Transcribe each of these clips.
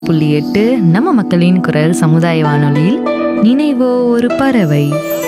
புள்ளி எட்டு நம்ம மக்களின் குரல் சமுதாய வானொலியில் நினைவோ ஒரு பறவை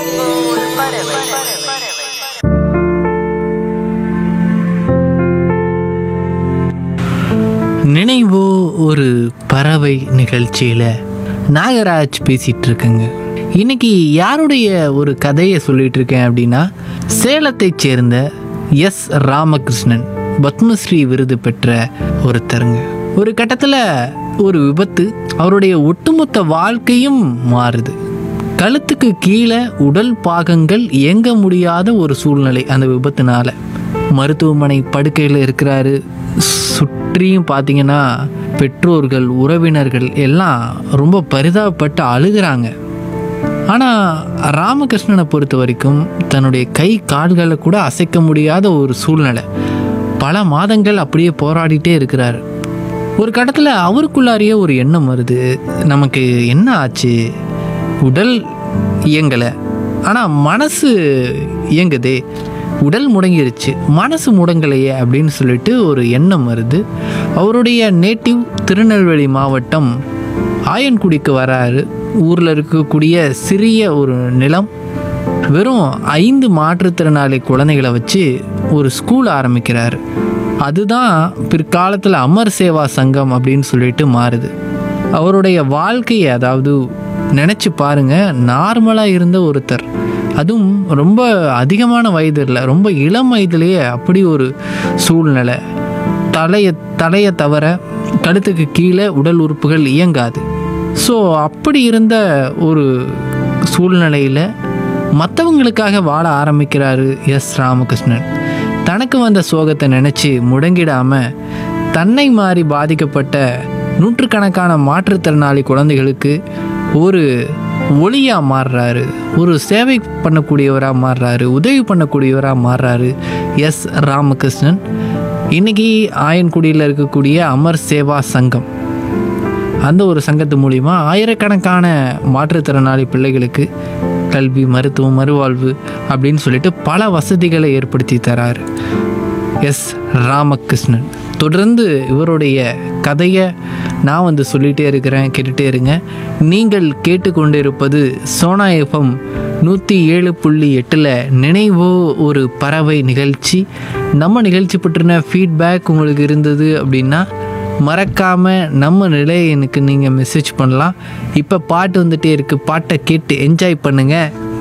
நினைவோ ஒரு பறவை நிகழ்ச்சியில் நாகராஜ் பேசிகிட்டு இருக்கேங்க இன்னைக்கு யாருடைய ஒரு கதையை சொல்லிட்டு இருக்கேன் அப்படின்னா சேலத்தைச் சேர்ந்த எஸ் ராமகிருஷ்ணன் பத்மஸ்ரீ விருது பெற்ற ஒருத்தருங்க ஒரு கட்டத்தில் ஒரு விபத்து அவருடைய ஒட்டுமொத்த வாழ்க்கையும் மாறுது கழுத்துக்கு கீழே உடல் பாகங்கள் இயங்க முடியாத ஒரு சூழ்நிலை அந்த விபத்துனால மருத்துவமனை படுக்கையில் இருக்கிறாரு சுற்றியும் பார்த்தீங்கன்னா பெற்றோர்கள் உறவினர்கள் எல்லாம் ரொம்ப பரிதாபப்பட்டு அழுகிறாங்க ஆனால் ராமகிருஷ்ணனை பொறுத்த வரைக்கும் தன்னுடைய கை கால்களை கூட அசைக்க முடியாத ஒரு சூழ்நிலை பல மாதங்கள் அப்படியே போராடிட்டே இருக்கிறாரு ஒரு கட்டத்தில் அவருக்குள்ளாரியே ஒரு எண்ணம் வருது நமக்கு என்ன ஆச்சு உடல் இயங்கலை ஆனால் மனசு இயங்குதே உடல் முடங்கிருச்சு மனசு முடங்கலையே அப்படின்னு சொல்லிட்டு ஒரு எண்ணம் வருது அவருடைய நேட்டிவ் திருநெல்வேலி மாவட்டம் ஆயன்குடிக்கு வராரு ஊரில் இருக்கக்கூடிய சிறிய ஒரு நிலம் வெறும் ஐந்து மாற்றுத்திறனாளி குழந்தைகளை வச்சு ஒரு ஸ்கூல் ஆரம்பிக்கிறாரு அதுதான் பிற்காலத்தில் அமர் சேவா சங்கம் அப்படின்னு சொல்லிட்டு மாறுது அவருடைய வாழ்க்கையை அதாவது நினச்சி பாருங்க நார்மலாக இருந்த ஒருத்தர் அதுவும் ரொம்ப அதிகமான வயது இல்லை ரொம்ப இளம் வயதுலேயே அப்படி ஒரு சூழ்நிலை தலையை தலையை தவிர கழுத்துக்கு கீழே உடல் உறுப்புகள் இயங்காது ஸோ அப்படி இருந்த ஒரு சூழ்நிலையில் மற்றவங்களுக்காக வாழ ஆரம்பிக்கிறாரு எஸ் ராமகிருஷ்ணன் தனக்கு வந்த சோகத்தை நினச்சி முடங்கிடாமல் தன்னை மாறி பாதிக்கப்பட்ட நூற்றுக்கணக்கான மாற்றுத்திறனாளி குழந்தைகளுக்கு ஒரு ஒளியாக மாறுறாரு ஒரு சேவை பண்ணக்கூடியவராக மாறுறாரு உதவி பண்ணக்கூடியவராக மாறுறாரு எஸ் ராமகிருஷ்ணன் இன்னைக்கு ஆயன்குடியில் இருக்கக்கூடிய அமர் சேவா சங்கம் அந்த ஒரு சங்கத்து மூலிமா ஆயிரக்கணக்கான மாற்றுத்திறனாளி பிள்ளைகளுக்கு கல்வி மருத்துவம் மறுவாழ்வு அப்படின்னு சொல்லிட்டு பல வசதிகளை ஏற்படுத்தி தராரு எஸ் ராமகிருஷ்ணன் தொடர்ந்து இவருடைய கதையை நான் வந்து சொல்லிகிட்டே இருக்கிறேன் கேட்டுகிட்டே இருங்க நீங்கள் கேட்டுக்கொண்டிருப்பது சோனா எஃப்எம் நூற்றி ஏழு புள்ளி எட்டில் நினைவோ ஒரு பறவை நிகழ்ச்சி நம்ம நிகழ்ச்சி பற்றின ஃபீட்பேக் உங்களுக்கு இருந்தது அப்படின்னா மறக்காமல் நம்ம நிலையனுக்கு நீங்கள் மெசேஜ் பண்ணலாம் இப்போ பாட்டு வந்துட்டே இருக்குது பாட்டை கேட்டு என்ஜாய் பண்ணுங்கள்